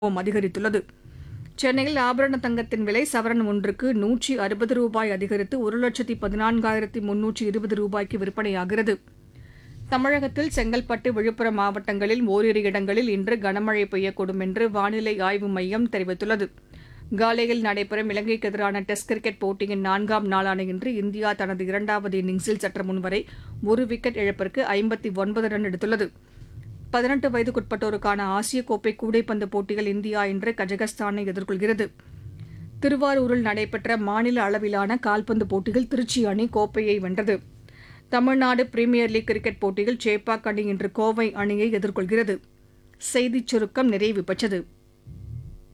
ஓம் அதிகரித்துள்ளது சென்னையில் ஆபரண தங்கத்தின் விலை சவரன் ஒன்றுக்கு நூற்றி அறுபது ரூபாய் அதிகரித்து ஒரு லட்சத்தி பதினான்காயிரத்தி முன்னூற்றி இருபது ரூபாய்க்கு விற்பனையாகிறது தமிழகத்தில் செங்கல்பட்டு விழுப்புரம் மாவட்டங்களில் ஓரிரு இடங்களில் இன்று கனமழை பெய்யக்கூடும் என்று வானிலை ஆய்வு மையம் தெரிவித்துள்ளது காலையில் நடைபெறும் இலங்கைக்கு எதிரான டெஸ்ட் கிரிக்கெட் போட்டியின் நான்காம் நாளான இன்று இந்தியா தனது இரண்டாவது இன்னிங்ஸில் சற்று முன்வரை ஒரு விக்கெட் இழப்பிற்கு ஐம்பத்தி ஒன்பது ரன் எடுத்துள்ளது பதினெட்டு வயதுக்குட்பட்டோருக்கான ஆசிய கோப்பை கூடைப்பந்து போட்டியில் இந்தியா இன்று கஜகஸ்தானை எதிர்கொள்கிறது திருவாரூரில் நடைபெற்ற மாநில அளவிலான கால்பந்து போட்டியில் திருச்சி அணி கோப்பையை வென்றது தமிழ்நாடு பிரீமியர் லீக் கிரிக்கெட் போட்டியில் சேப்பாக் அணி இன்று கோவை அணியை எதிர்கொள்கிறது செய்திச் சுருக்கம் நிறைவு பெற்றது